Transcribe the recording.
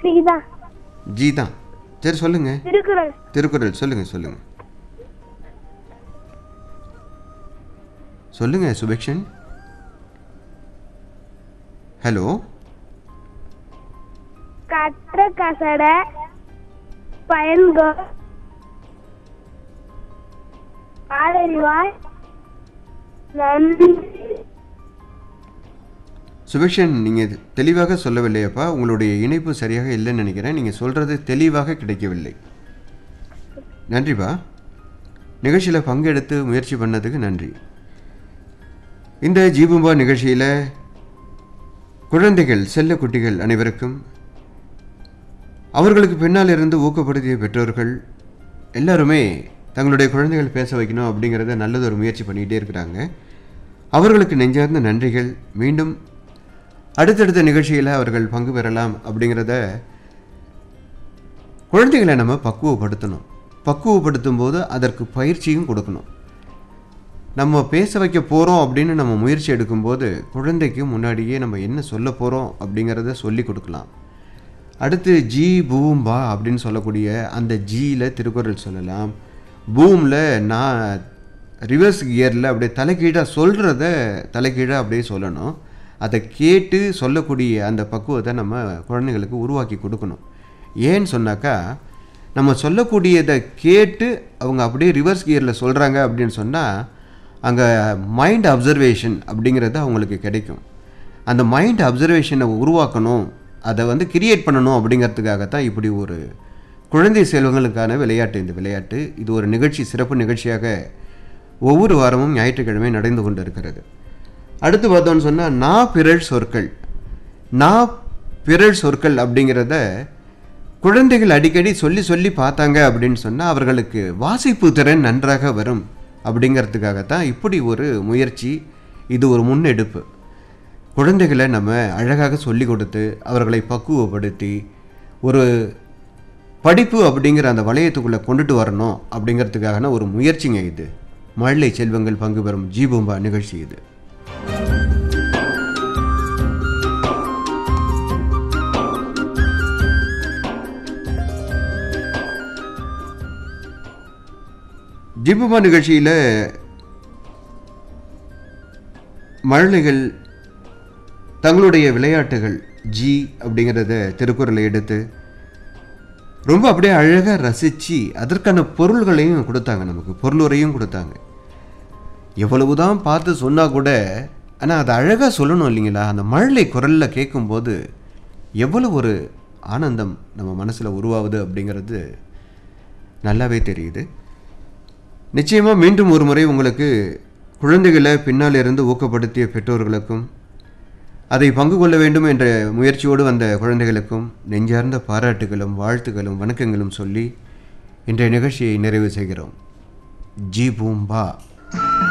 Sita G தான் சரி சொல்லுங்க திருக்குறள் திருக்குறள் சொல்லுங்க சொல்லுங்க சொல்லுங்க சுபேக்ஷன் ஹலோ கற்ற கசட பயன்கோ ஆளறிவாய் நன்றி சுபேக்ஷன் நீங்கள் தெளிவாக சொல்லவில்லையப்பா உங்களுடைய இணைப்பு சரியாக இல்லைன்னு நினைக்கிறேன் நீங்கள் சொல்கிறது தெளிவாக கிடைக்கவில்லை நன்றிப்பா நிகழ்ச்சியில் பங்கெடுத்து முயற்சி பண்ணதுக்கு நன்றி இந்த ஜீபும்பா நிகழ்ச்சியில் குழந்தைகள் செல்ல குட்டிகள் அனைவருக்கும் அவர்களுக்கு பின்னால் இருந்து ஊக்கப்படுத்திய பெற்றோர்கள் எல்லாருமே தங்களுடைய குழந்தைகள் பேச வைக்கணும் அப்படிங்கிறத நல்லது ஒரு முயற்சி பண்ணிக்கிட்டே இருக்கிறாங்க அவர்களுக்கு நெஞ்சார்ந்த நன்றிகள் மீண்டும் அடுத்தடுத்த நிகழ்ச்சியில் அவர்கள் பங்கு பெறலாம் அப்படிங்கிறத குழந்தைகளை நம்ம பக்குவப்படுத்தணும் பக்குவப்படுத்தும் போது அதற்கு பயிற்சியும் கொடுக்கணும் நம்ம பேச வைக்க போகிறோம் அப்படின்னு நம்ம முயற்சி எடுக்கும்போது குழந்தைக்கு முன்னாடியே நம்ம என்ன சொல்ல போகிறோம் அப்படிங்கிறத சொல்லி கொடுக்கலாம் அடுத்து ஜி பூம் பா அப்படின்னு சொல்லக்கூடிய அந்த ஜியில் திருக்குறள் சொல்லலாம் பூமில் நான் ரிவர்ஸ் கியரில் அப்படியே தலைகீழாக சொல்கிறத தலைகீழாக அப்படியே சொல்லணும் அதை கேட்டு சொல்லக்கூடிய அந்த பக்குவத்தை நம்ம குழந்தைங்களுக்கு உருவாக்கி கொடுக்கணும் ஏன்னு சொன்னாக்கா நம்ம சொல்லக்கூடியதை கேட்டு அவங்க அப்படியே ரிவர்ஸ் கியரில் சொல்கிறாங்க அப்படின்னு சொன்னால் அங்கே மைண்ட் அப்சர்வேஷன் அப்படிங்கிறது அவங்களுக்கு கிடைக்கும் அந்த மைண்ட் அப்சர்வேஷனை உருவாக்கணும் அதை வந்து கிரியேட் பண்ணணும் அப்படிங்கிறதுக்காகத்தான் இப்படி ஒரு குழந்தை செல்வங்களுக்கான விளையாட்டு இந்த விளையாட்டு இது ஒரு நிகழ்ச்சி சிறப்பு நிகழ்ச்சியாக ஒவ்வொரு வாரமும் ஞாயிற்றுக்கிழமை நடந்து கொண்டு இருக்கிறது அடுத்து பார்த்தோம்னு சொன்னால் நா பிறழ் சொற்கள் நா பிறழ் சொற்கள் அப்படிங்கிறத குழந்தைகள் அடிக்கடி சொல்லி சொல்லி பார்த்தாங்க அப்படின்னு சொன்னால் அவர்களுக்கு வாசிப்பு திறன் நன்றாக வரும் அப்படிங்கிறதுக்காகத்தான் இப்படி ஒரு முயற்சி இது ஒரு முன்னெடுப்பு குழந்தைகளை நம்ம அழகாக சொல்லி கொடுத்து அவர்களை பக்குவப்படுத்தி ஒரு படிப்பு அப்படிங்கிற அந்த வளையத்துக்குள்ளே கொண்டுட்டு வரணும் அப்படிங்கிறதுக்கான ஒரு முயற்சிங்க இது மழலை செல்வங்கள் பங்கு பெறும் ஜீபூம்பா நிகழ்ச்சி இது ஜிபுமா நிகழ்ச்சியில் மழலைகள் தங்களுடைய விளையாட்டுகள் ஜி அப்படிங்கிறத திருக்குறளை எடுத்து ரொம்ப அப்படியே அழகாக ரசித்து அதற்கான பொருள்களையும் கொடுத்தாங்க நமக்கு பொருளுரையும் கொடுத்தாங்க எவ்வளவுதான் பார்த்து சொன்னால் கூட ஆனால் அதை அழகாக சொல்லணும் இல்லைங்களா அந்த மழலை குரலில் கேட்கும்போது எவ்வளவு ஒரு ஆனந்தம் நம்ம மனசில் உருவாகுது அப்படிங்கிறது நல்லாவே தெரியுது நிச்சயமாக மீண்டும் ஒரு முறை உங்களுக்கு குழந்தைகளை பின்னால் இருந்து ஊக்கப்படுத்திய பெற்றோர்களுக்கும் அதை பங்கு கொள்ள வேண்டும் என்ற முயற்சியோடு வந்த குழந்தைகளுக்கும் நெஞ்சார்ந்த பாராட்டுகளும் வாழ்த்துக்களும் வணக்கங்களும் சொல்லி இன்றைய நிகழ்ச்சியை நிறைவு செய்கிறோம் ஜி பூம்பா